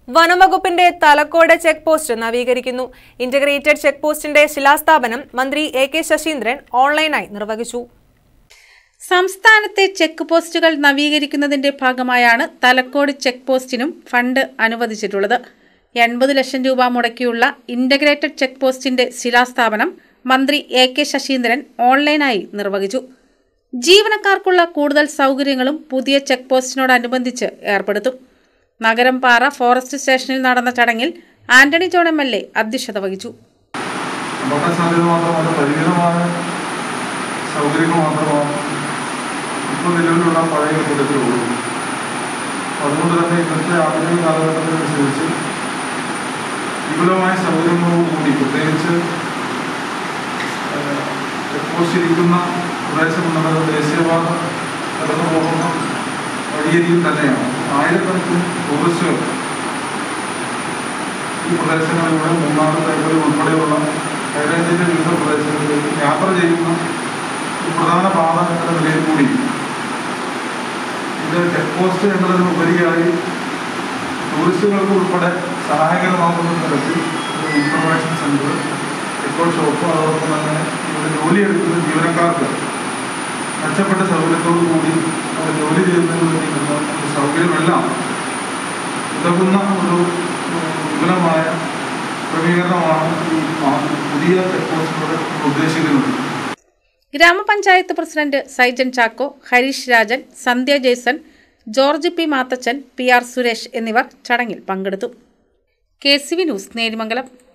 വനംവകുപ്പിന്റെ Thalakode check post നവീകരിക്കുന്നു integrated check പോസ്റ്റിന്റെ ശിലാസ്ഥാപനം മന്ത്രി എ കെ ശശീന്ദ്രൻ ഓൺലൈനായി നിർവഹിച്ചു സംസ്ഥാനത്തെ ചെക്ക് പോസ്റ്റുകൾ നവീകരിക്കുന്നതിന്റെ ഭാഗമായാണ് തലക്കോട് ചെക്ക് പോസ്റ്റിനും ഫണ്ട് അനുവദിച്ചിട്ടുള്ളത് എൺപത് ലക്ഷം രൂപ മുടക്കിയുള്ള ഇന്റഗ്രേറ്റഡ് ചെക്ക് പോസ്റ്റിന്റെ ശിലാസ്ഥാപനം മന്ത്രി എ കെ ശശീന്ദ്രൻ ഓൺലൈനായി നിർവഹിച്ചു ജീവനക്കാർക്കുള്ള കൂടുതൽ സൗകര്യങ്ങളും പുതിയ ചെക്ക് പോസ്റ്റിനോടനുബന്ധിച്ച് ഏർപ്പെടുത്തും നഗരം പാറ ഫോറസ്റ്റ് സ്റ്റേഷനിൽ നടന്ന ചടങ്ങിൽ Antony John M L A അധ്യക്ഷത വഹിച്ചു അപകട സാധ്യത മാത്രമല്ല പരിമിതമായ സൗകര്യങ്ങൾ മാത്രമാണ് ഇപ്പോൾ നിലവിലുള്ള പഴയ കെട്ടിടത്തിലുള്ളൂ അതുകൊണ്ട് തന്നെ ഇന്നത്തെ ആധുനിക കാലഘട്ടത്തിനനുസരിച്ച് വിപുലമായ സൗകര്യങ്ങളോടുകൂടി പ്രത്യേകിച്ച് ചെക്ക് പോസ്റ്റ് ഇരിക്കുന്ന പ്രദേശം എന്നുള്ളത് ദേശീയപാത കടന്നു പോകുന്ന വഴിയരികിൽ തന്നെയാണ് ആയിരക്കണക്കിന് ടൂറിസ്റ്റുകൾ ഈ പ്രദേശങ്ങളിലൂടെ മൂന്നാർ തേക്കൽ ഉൾപ്പെടെയുള്ള ഹൈറേഞ്ചിന്റെ വിവിധ പ്രദേശങ്ങളിലേക്ക് യാത്ര ചെയ്യുന്ന ഒരു പ്രധാന പാത എന്ന നിലയിൽ കൂടി ഇത് ചെക്ക് പോസ്റ്റ് എന്നതിനുപരിയായി ടൂറിസ്റ്റുകൾക്ക് ഉൾപ്പെടെ സഹായകരമാകുന്ന തരത്തിൽ ഒരു ഇൻഫർമേഷൻ സെന്റർ ഇപ്പോൾ ഷോപ്പ് അതോടൊപ്പം തന്നെ ഇവിടെ ജോലിയെടുക്കുന്ന ജീവനക്കാർക്ക് മെച്ചപ്പെട്ട സൗകര്യത്തോടു കൂടി അവർ ജോലി ചെയ്യുന്നതിന് വേണ്ടിയിട്ടുള്ള ഒരു സൗകര്യമെല്ലാം ഉതകുന്ന ഒരു ഉം, വിപുലമായ ക്രമീകരണമാണ് ഈ മാ- പുതിയ ചെക്ക് പോസ്റ്റിലൂടെ ഉദ്ദേശിക്കുന്നത് ഗ്രാമപഞ്ചായത്ത് president Saijan Chacko Harish Rajan Sandhya Jaison George P Mathachan P R Suresh എന്നിവർ ചടങ്ങിൽ പങ്കെടുത്തു K C V news Nerimangalam